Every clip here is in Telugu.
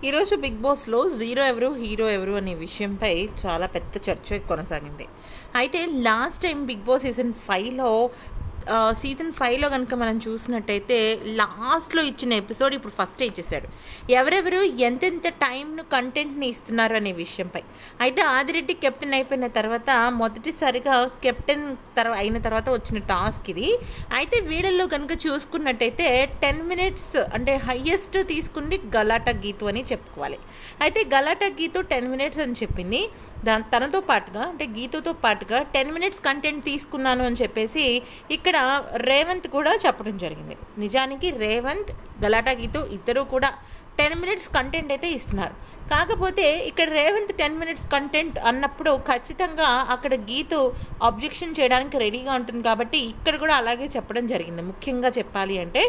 ఈరోజు బిగ్ బాస్లో జీరో ఎవరు హీరో ఎవరు అనే విషయంపై చాలా పెద్ద చర్చ కొనసాగింది అయితే last time Bigg Boss season ఫైవ్లో సీజన్ ఫైవ్లో కనుక మనం చూసినట్టయితే లాస్ట్లో ఇచ్చిన ఎపిసోడ్ ఇప్పుడు ఫస్ట్ ఇచ్చేసాడు ఎవరెవరు ఎంతెంత టైంను కంటెంట్ని ఇస్తున్నారు అనే విషయంపై అయితే ఆదిరెడ్డి కెప్టెన్ అయిపోయిన తర్వాత మొదటిసారిగా కెప్టెన్ తర్వా అయిన తర్వాత వచ్చిన టాస్క్ ఇది అయితే వీళ్ళల్లో కనుక చూసుకున్నట్టయితే టెన్ మినిట్స్ అంటే హయ్యెస్ట్ తీసుకుంది గలాటా గీతు అని చెప్పుకోవాలి అయితే గలాటా గీతు టెన్ మినిట్స్ అని చెప్పింది దాని తనతో పాటుగా అంటే గీతుతో పాటుగా టెన్ మినిట్స్ కంటెంట్ తీసుకున్నాను అని చెప్పేసి ఇక్కడ రేవంత్ కూడా చెప్పడం జరిగింది నిజానికి రేవంత్ గలాటా గీతు ఇద్దరు కూడా టెన్ మినిట్స్ కంటెంట్ అయితే ఇస్తున్నారు కాకపోతే ఇక్కడ రేవంత్ టెన్ మినిట్స్ కంటెంట్ అన్నప్పుడు ఖచ్చితంగా అక్కడ గీతు అబ్జెక్షన్ చేయడానికి రెడీగా ఉంటుంది కాబట్టి ఇక్కడ కూడా అలాగే చెప్పడం జరిగింది ముఖ్యంగా చెప్పాలి అంటే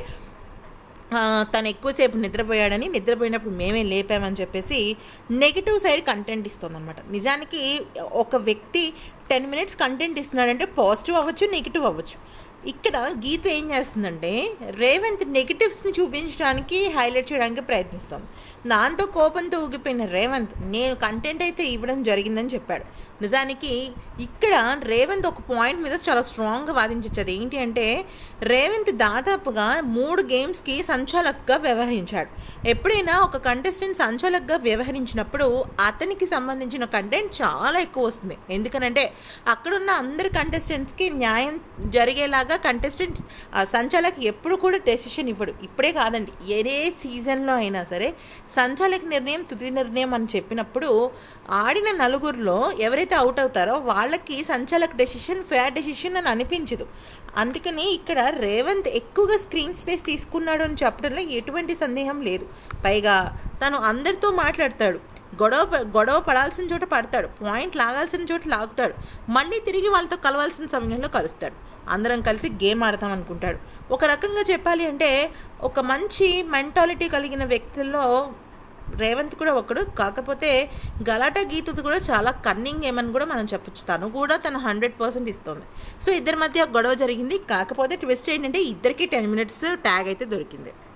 ఆ, తను ఎక్కువసేపు నిద్రపోయాడని నిద్రపోయినప్పుడు మేమే లేపామని చెప్పేసి నెగిటివ్ సైడ్ కంటెంట్ ఇస్తుందన్నమాట నిజానికి ఒక వ్యక్తి టెన్ మినిట్స్ కంటెంట్ ఇస్తున్నాడంటే పాజిటివ్ అవ్వచ్చు నెగిటివ్ అవ్వచ్చు ఇక్కడ గీత ఏం చేస్తుందంటే రేవంత్ నెగిటివ్స్ని చూపించడానికి హైలైట్ చేయడానికి ప్రయత్నిస్తుంది దాంతో కోపంతో ఊగిపోయిన రేవంత్ నేను కంటెంట్ అయితే ఇవ్వడం జరిగిందని చెప్పాడు నిజానికి ఇక్కడ రేవంత్ ఒక పాయింట్ మీద చాలా స్ట్రాంగ్గా వాదించచ్చు అది ఏంటి అంటే రేవంత్ దాదాపుగా మూడు గేమ్స్కి సంచాలక్గా వ్యవహరించాడు ఎప్పుడైనా ఒక కంటెస్టెంట్ సంచాలక్గా వ్యవహరించినప్పుడు అతనికి సంబంధించిన కంటెంట్ చాలా ఎక్కువ వస్తుంది ఎందుకనంటే అక్కడున్న అందరి కంటెస్టెంట్స్కి న్యాయం జరిగేలాగా కంటెస్టెంట్ సంచాలక్ ఎప్పుడు కూడా డెసిషన్ ఇవ్వడు ఇప్పుడే కాదండి ఏ సీజన్లో అయినా సరే సంచాలక నిర్ణయం తుది నిర్ణయం అని చెప్పినప్పుడు ఆడిన నలుగురిలో ఎవరైతే అవుట్ అవుతారో వాళ్ళకి సంచాలక్ డెసిషన్ ఫేర్ డెసిషన్ అని అనిపించదు అందుకని ఇక్కడ రేవంత్ ఎక్కువగా స్క్రీన్ స్పేస్ తీసుకున్నాడు అని చెప్పడంలో ఎటువంటి సందేహం లేదు పైగా తను అందరితో మాట్లాడతాడు గొడవ ప- గొడవ పడాల్సిన చోట పడతాడు పాయింట్ లాగాల్సిన చోట లాగుతాడు మళ్ళీ తిరిగి వాళ్ళతో కలవాల్సిన సమయంలో కలుస్తాడు అందరం కలిసి గేమ్ ఆడతాం అనుకుంటాడు ఒక రకంగా చెప్పాలి అంటే ఒక మంచి మెంటాలిటీ కలిగిన వ్యక్తుల్లో రేవంత్ కూడా ఒకడు కాకపోతే గలాటా గీతది కూడా చాలా కన్నింగ్ ఏమని కూడా మనం చెప్పొచ్చు తను కూడా తన హండ్రెడ్ పర్సెంట్ ఇస్తుంది సో ఇద్దరి మధ్య గొడవ జరిగింది కాకపోతే ట్విస్ట్ ఏంటంటే ఇద్దరికి టెన్ మినిట్స్ ట్యాగ్ అయితే దొరికింది